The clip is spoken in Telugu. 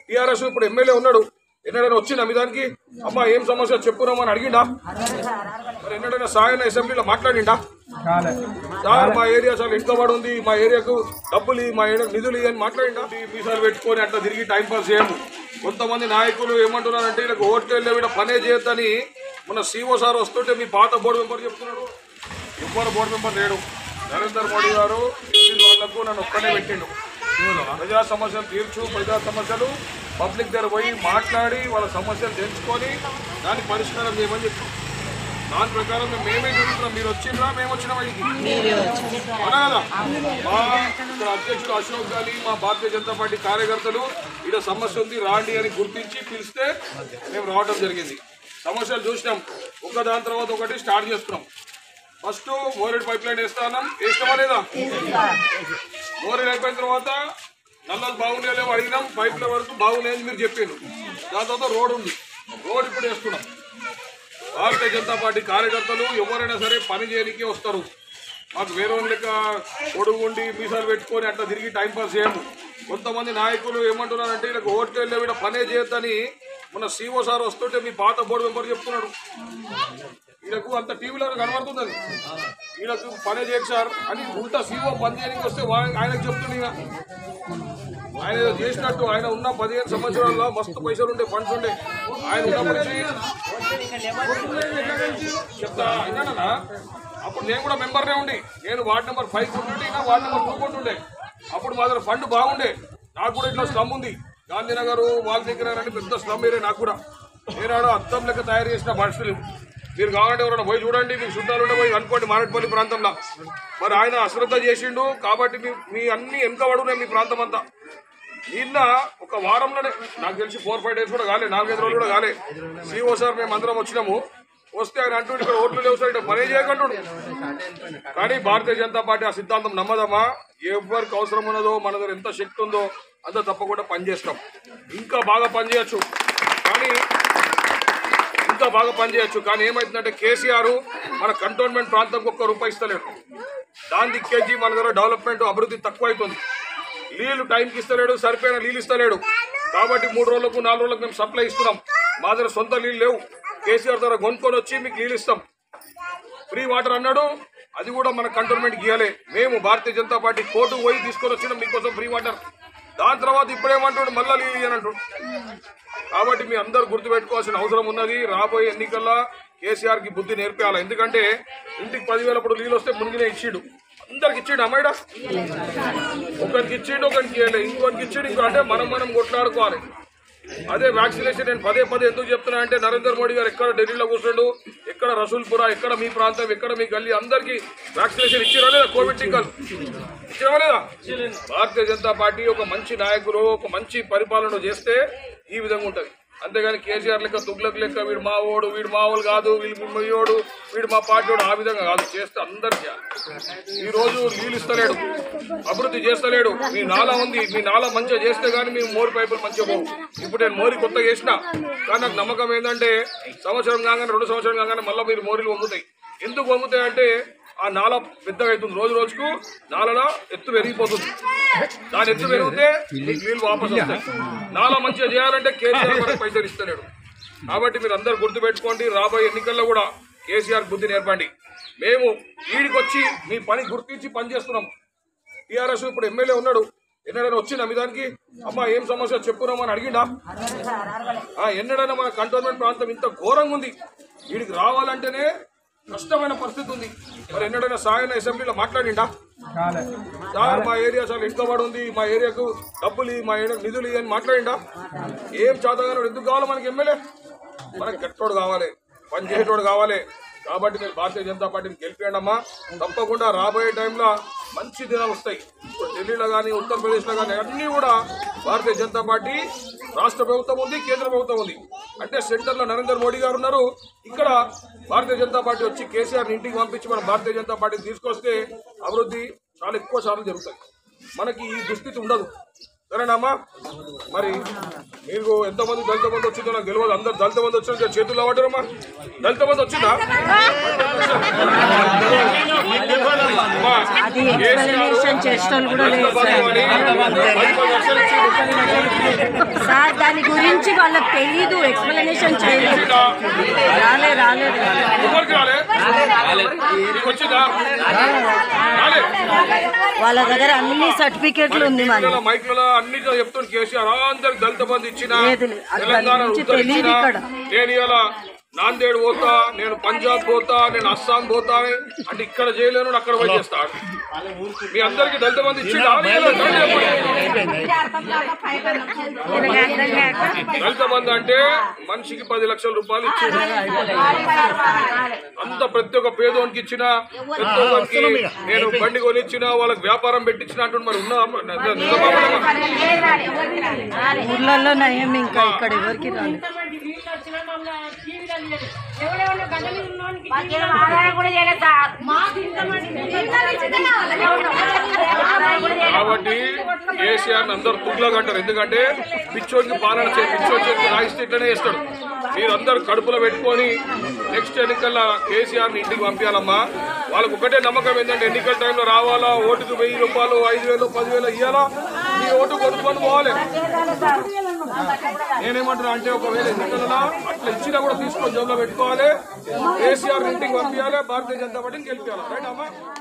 టీఆర్ఎస్ ఇప్పుడు ఎమ్మెల్యే ఉన్నాడు ఎన్నడైనా వచ్చిందా మీ దానికి అమ్మా ఏం సమస్య చెప్పురామని అడిగిండా మరి ఎన్నడైనా సాయన అసెంబ్లీలో మాట్లాడిండా సార్ మా ఏరియా చాలా వెనుకబడి ఉంది మా ఏరియాకు డబ్బులు ఇయ్యి, మా ఏరియాకు నిధులు ఇయ్యి అని మాట్లాడిండా ఈ మీసాలు పెట్టుకొని అట్లా తిరిగి టైం పాస్ చేయము కొంతమంది నాయకులు ఏమంటున్నారంటే వీళ్ళకి ఓట్లు వెళ్ళే వీళ్ళ పనే చేయొద్దని మన సీఓ సార్ వస్తుంటే మీ పాత బోర్డు మెంబర్ చెప్తున్నాడు ఎవ్వరు బోర్డు మెంబర్ లేడు నరేంద్ర మోడీ గారు ఇంటి వాళ్లకు నన్ను ఒక్కనే పెట్టిండు ప్రజా సమస్యలు తీర్చు ప్రజా సమస్యలు పబ్లిక్ దగ్గర పోయి మాట్లాడి వాళ్ళ సమస్యలు తెలుసుకొని దానికి పరిష్కారం చేయమని చెప్పి దాని ప్రకారం మేము మేమే చూస్తున్నాం మీరు వచ్చిండ్రా మేము వచ్చినా అవునా కదా మా ఇక్కడ అధ్యక్షుడు అశోక్ గాని మా భారతీయ జనతా పార్టీ కార్యకర్తలు ఇక్కడ సమస్య ఉంది రాండి అని గుర్తించి పిలిస్తే మేము రావడం జరిగింది సమస్యలు చూసినాం ఒక దాని తర్వాత ఒకటి స్టార్ట్ చేస్తున్నాం ఫస్ట్ మోరెడ్ పైప్ లైన్ వేస్తా ఉన్నాం వేస్తామా లేదా మోరెడ్ అయిపోయిన తర్వాత నల్లలు బాగుండే లేవో అడిగినాం పైపుల వరకు బాగున్నాయని మీరు చెప్పారు దాని తర్వాత రోడ్ ఉంది రోడ్ ఇప్పుడు వేస్తున్నాం భారతీయ జనతా పార్టీ కార్యకర్తలు ఎవరైనా సరే పని చేయడానికి వస్తారు మాకు వేరే వాళ్ళ లెక్క పొడుగు ఉండి మీసాలు పెట్టుకొని అట్లా తిరిగి టైం పాస్ చేయము కొంతమంది నాయకులు ఏమంటున్నారంటే వీళ్ళకి ఓట్లు వెళ్ళే వీళ్ళ పనే చేయొద్దని మన సీఓ సార్ వస్తుంటే మీ పాత బోర్డు మెంబర్ చెప్తున్నాడు వీళ్ళకు అంత టీవీలో కనబడుతుంది అది వీళ్ళకు పనే చేయకు సార్ అని ఉల్టా సీఓ పని చేయడానికి వస్తే వా- ఆయనకు చెప్తుంది ఇక. ఆయన ఏదో చేసినట్టు ఆయన ఉన్న పదిహేను సంవత్సరాల్లో మస్తు పైసలు ఉండే ఫండ్స్ ఉండే ఆయన ఉన్నప్పటి నుంచి చెప్తా విన్నానన్నా అప్పుడు నేను కూడా మెంబర్నే ఉండి నేను వార్డ్ నెంబర్ ఫైవ్ ఉంటుండే ఇంకా వార్డ్ నెంబర్ టూ ఉంటుండే అప్పుడు మా దగ్గర ఫండ్ బాగుండే నాకు కూడా ఇట్లా స్లమ్ ఉంది గాంధీనగర్ వాల్మీకి నగర్ అంటే పెద్ద స్లమ్ ఏరియా నాకు కూడా నేను ఆడ అద్దం లెక్క తయారు చేసిన మనుషులు మీరు కావాలంటే ఎవరైనా పోయి చూడండి మీకు చుట్టాలు ఉంటే పోయి అనుకోండి మారేడుపల్లి ప్రాంతంలో మరి ఆయన అశ్రద్ధ చేసిండు కాబట్టి మీ మీ అన్ని వెనుకబడున్నాయి మీ ప్రాంతం అంతా నిన్న ఒక వారంలోనే నాకు తెలిసి ఫోర్ ఫైవ్ డేస్ కూడా కాలే నాలుగైదు రోజులు కూడా కాలే సిఓ సార్ మేము అందరం వచ్చినాము వస్తే ఆయన అంటూ ఇక్కడ ఓట్లు లేవు సార్ ఇక్కడ పనే చేయకంటుడు కానీ భారతీయ జనతా పార్టీ ఆ సిద్ధాంతం నమ్మదమ్మా ఎవరికి అవసరం ఉన్నదో మన దగ్గర ఎంత శక్తి ఉందో అంత తప్పకుండా పనిచేస్తాం ఇంకా బాగా పనిచేయచ్చు కానీ ఇంకా బాగా పనిచేయచ్చు కానీ ఏమైతుందంటే కేసీఆర్ మన కంటోన్మెంట్ ప్రాంతంకి ఒక్క రూపాయి ఇస్తలేడు దాని దిక్కేసి మన దగ్గర డెవలప్మెంట్ అభివృద్ధి తక్కువ అవుతుంది నీళ్లు టైంకి ఇస్తలేడు సరిపోయిన నీళ్ళు ఇస్తలేడు కాబట్టి మూడు రోజులకు నాలుగు రోజులకు మేము సప్లై ఇస్తున్నాం మా దగ్గర సొంత నీళ్ళు లేవు కేసీఆర్ దగ్గర కొనుక్కొని వచ్చి మీకు నీళ్ళు ఇస్తాం ఫ్రీ వాటర్ అన్నాడు అది కూడా మన కంటోన్మెంట్ గీయాలి మేము భారతీయ జనతా పార్టీ కోర్టు పోయి తీసుకొని వచ్చినాం మీకోసం ఫ్రీ వాటర్ దాని తర్వాత ఇప్పుడేమంటాడు మళ్ళా నీళ్ళు ఇయ్యని అంటాడు కాబట్టి మీ అందరు గుర్తుపెట్టుకోవాల్సిన అవసరం ఉన్నది రాబోయే ఎన్నికల్లో కేసీఆర్ కి బుద్ధి నేర్పేయాలి ఎందుకంటే ఇంటికి పదివేలప్పుడు నీళ్ళు వస్తే మునిగినే ఇచ్చిండు అందరికి ఇచ్చిండు అమ్మాయిడా ఒకరికి ఇచ్చిండు ఒకరికి ఇవ్వలే ఇంకొకరికి ఇచ్చిండు ఇంకో అంటే మనం మనం కొట్లాడుకోవాలి అదే వ్యాక్సినేషన్ నేను పదే పదే ఎందుకు చెప్తున్నా అంటే నరేంద్ర మోడీ గారు ఎక్కడ ఢిల్లీలో కూర్చుండు ఎక్కడ రసూల్పురా ఎక్కడ మీ ప్రాంతం ఎక్కడ మీ గల్లీ అందరికీ వ్యాక్సినేషన్ ఇచ్చిరా లేదా కోవిడ్ టీకాలు ఇచ్చిరా లేదా భారతీయ జనతా పార్టీ ఒక మంచి నాయకులు ఒక మంచి పరిపాలన చేస్తే ఈ విధంగా ఉంటది అంతేగాని కేసీఆర్ లెక్క తుగ్లక్ లెక్క వీడు మా ఓడు వీడు మా వాళ్ళు కాదు వీడు మీ ఓడు వీడు మా పార్టీ వాడు ఆ విధంగా కాదు చేస్తే అందరు చేయాలి ఈ రోజు నీళ్ళు ఇస్తలేడు అభివృద్ధి చేస్తలేడు మీ నాలా ఉంది మీ నాలా మంచిగా చేస్తే గానీ మీ మోరి పైపులు మంచిగా పోవు ఇప్పుడు నేను మోరి కొత్తగా చేసిన కానీ నాకు నమ్మకం ఏంటంటే సంవత్సరం కాగానే రెండు సంవత్సరం కాగానే మళ్ళీ మీరు మోరీలు వంగుతాయి ఎందుకు వంగుతాయి అంటే ఆ నాల పెద్దగా అవుతుంది రోజు రోజుకు నాలలో ఎత్తు పెరిగిపోతుంది దాని ఎత్తు పెరిగితే మీకు నీళ్ళు వాపస్ వస్తాయి నాల మంచిగా చేయాలంటే కేసీఆర్ మనకు పైసలు ఇస్తలేడు కాబట్టి మీరు అందరు గుర్తుపెట్టుకోండి రాబోయే ఎన్నికల్లో కూడా కేసీఆర్ బుద్ధి నేర్పండి మేము వీడికి వచ్చి మీ పని గుర్తించి పని చేస్తున్నాం టీఆర్ఎస్ ఇప్పుడు ఎమ్మెల్యే ఉన్నాడు ఎన్నడైనా వచ్చిందా మీ దానికి అమ్మా ఏం సమస్య చెప్పురామని అడిగిండా ఆ, ఎన్నడైనా మన కంటోన్మెంట్ ప్రాంతం ఇంత ఘోరంగా ఉంది వీడికి రావాలంటేనే కష్టమైన పరిస్థితి ఉంది మరి ఎన్నడైనా సాయన అసెంబ్లీలో మాట్లాడిండా సార్ మా ఏరియా చాలా వెనుకబడి ఉంది మా ఏరియాకు డబ్బులు ఇయ్యి, మా ఏరియాకు నిధులు ఇయ్యి అని మాట్లాడిండా ఏం చేతగానోడు ఎందుకు కావాలి మనకి ఎమ్మెల్యే మనకి గట్టోడు కావాలి పని చేసేటోడు కావాలి కాబట్టి మీరు భారతీయ జనతా పార్టీని గెలిపియండి అమ్మా తప్పకుండా రాబోయే టైంలో మంచి దినాలు వస్తాయి ఇప్పుడు ఢిల్లీలో కానీ ఉత్తరప్రదేశ్లో కానీ అన్నీ కూడా భారతీయ జనతా పార్టీ రాష్ట్ర ప్రభుత్వం ఉంది కేంద్ర ప్రభుత్వం ఉంది అంటే సెంటర్లో నరేంద్ర మోడీ గారు ఉన్నారు ఇక్కడ భారతీయ జనతా పార్టీ వచ్చి కేసీఆర్ ఇంటికి పంపించి మన భారతీయ జనతా పార్టీని తీసుకొస్తే అభివృద్ధి చాలా ఎక్కువ సార్లు జరుగుతాయి మనకి ఈ దుస్థితి ఉండదు సరేనమ్మా మరి మీకు ఎంతమంది దళిత మంది వచ్చిందో నాకు తెలియదు అందరు దళిత మంది వచ్చిన చేతులు అవ్వటరమ్మా దళిత మంది వచ్చిందా అమ్మా, అది కేసీఆర్ ఎక్స్ప్లెనేషన్ చేసేటోళ్ళు కూడా లేరు దళిత బంధువు అని పది పది లక్షలు ఇచ్చిండు. సార్ దాని గురించి వాళ్ళకి తెలీదు ఎక్స్ప్లెనేషన్ చేయలేదు ఇచ్చిందా? రాలే రాలేదు ఎవరికి రాలే నీకు వచ్చిందా రాలే వాళ్ళ దగ్గర అన్ని సర్టిఫికెట్లు ఉంది మన మైకులలో మైకులలో అన్నిట్లో చెప్తాను కేసీఆర్ అందరికి దళిత బంధు ఇచ్చిన లేదు, లేదు. అది తెలంగాణ దాని గురించి ఉత్తరం తెలీదు ఇచ్చిన ఇక్కడ. నేను ఇలా నాందేడ్ పోతా నేను పంజాబ్ పోతా నేను అస్సాం పోతా అని అంటే ఇక్కడ చేయలేను అక్కడ పోయి చేస్తాడు మీ అందరికి దళిత బంధు ఇచ్చిందా లేదా? చెప్పండి. దళిత బంధు అంటే మనిషికి పది లక్షల రూపాయలు ఇచ్చింది అంత ప్రతి ఒక్క పేదోనికి ఇచ్చిన ప్రతి ఒక్కరికి నేను బండి కొనిచ్చిన వాళ్ళకి వ్యాపారం పెట్టించిన అంటుండు మరి ఉన్నా నిజమా? ఊర్లలో నయం ఇంకా ఇక్కడ ఎవరికి రాలేదు కాబట్టి కేసీఆర్ అందరు తుగ్లగా అంటారు ఎందుకంటే పిచ్చోడికి పాలన చే పిచ్చోడి చేతికి రాయిస్తే ఇట్లనే చేస్తాడు మీరు అందరు కడుపులో పెట్టుకొని నెక్స్ట్ ఎన్నికల్లో కేసీఆర్ ని ఇంటికి పంపించాలమ్మా వాళ్ళకు ఒకటే నమ్మకం ఏంటంటే ఎన్నికల టైంలో రావాలా ఓటుకు వెయ్యి రూపాయలు ఐదు వేలు పదివేలు ఇవ్వాలా మీ ఓటు కొనుక్కొని పోవాలి నేనేమంటున్నా అంటే ఒకవేళ ఎన్నికలలో అట్లా ఇచ్చినా కూడా తీసుకొని జోబులో పెట్టుకోవాలి కేసీఆర్ ఇంటికి పంపించాలి భారతీయ జనతా పార్టీని గెలిపించాలి రైట్ అమ్మా